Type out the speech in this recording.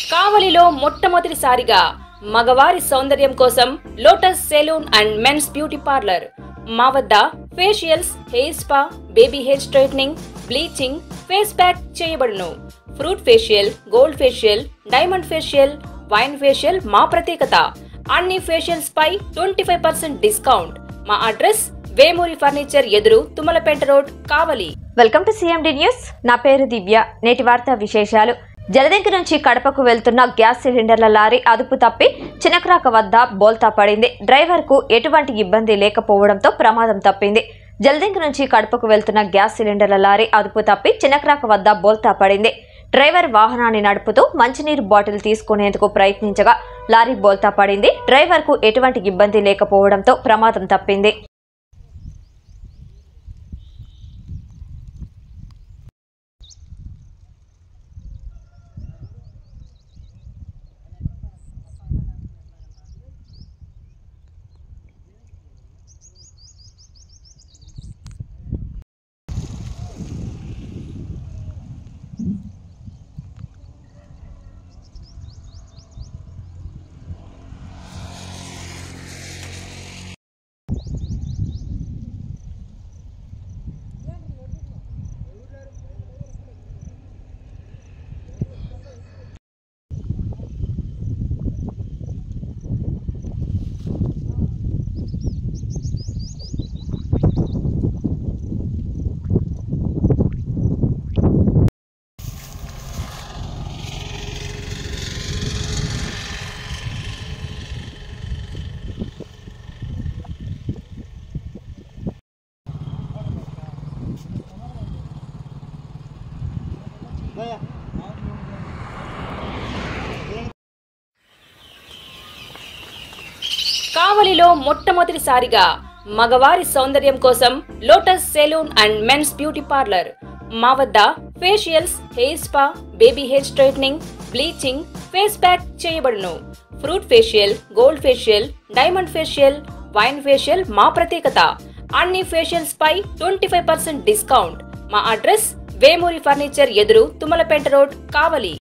కావలిలో మొట్టమొదటిసారిగా మగవారి సౌందర్యం కోసం Lotus Salon and men's beauty parlour మా వద్ద facials hair spa baby hair straightening bleaching face pack చేయబడును fruit facial gold facial diamond facial wine facial మా ప్రత్యేకత అన్ని ఫేషియల్స్ పై ట్వంటీ ఫైవ్ పర్సెంట్ డిస్కౌంట్ మా అడ్రస్ వేమూరి ఫర్నిచర్ ఎదురు Tummalapeta road Kavali welcome to CMD news నా పేరు దివ్య నేటి వార్తా విశేషాలు జలదంకి నుంచి కడపకు వెళ్తున్న గ్యాస్ సిలిండర్ల లారీ అదుపు తప్పి చినక్రాక వద్ద బోల్తా పడింది డ్రైవర్కు ఎటువంటి ఇబ్బంది లేకపోవడంతో ప్రమాదం తప్పింది జలదంకి నుంచి కడపకు వెళ్తున్న గ్యాస్ సిలిండర్ల లారీ అదుపు తప్పి చినక్రాక వద్ద బోల్తా పడింది డ్రైవర్ వాహనాన్ని నడుపుతూ మంచినీరు బాటిల్ తీసుకునేందుకు ప్రయత్నించగా లారీ బోల్తా పడింది డ్రైవర్కు ఎటువంటి ఇబ్బంది లేకపోవడంతో ప్రమాదం తప్పింది కావలిలో మొట్టమొదటిసారిగా మగవారి సౌందర్యం కోసం Lotus Salon and men's beauty parlour మా వద్ద facials hair spa baby hair straightening bleaching face pack చేయబడును fruit facial gold facial diamond facial wine facial మా ప్రత్యేకత అన్ని ఫేషియల్స్ పై ట్వంటీ ఫైవ్ పర్సెంట్ డిస్కౌంట్ మా అడ్రస్ వేమూరి ఫర్నిచర్ ఎదురు తుమ్మలపేట రోడ్ కావలి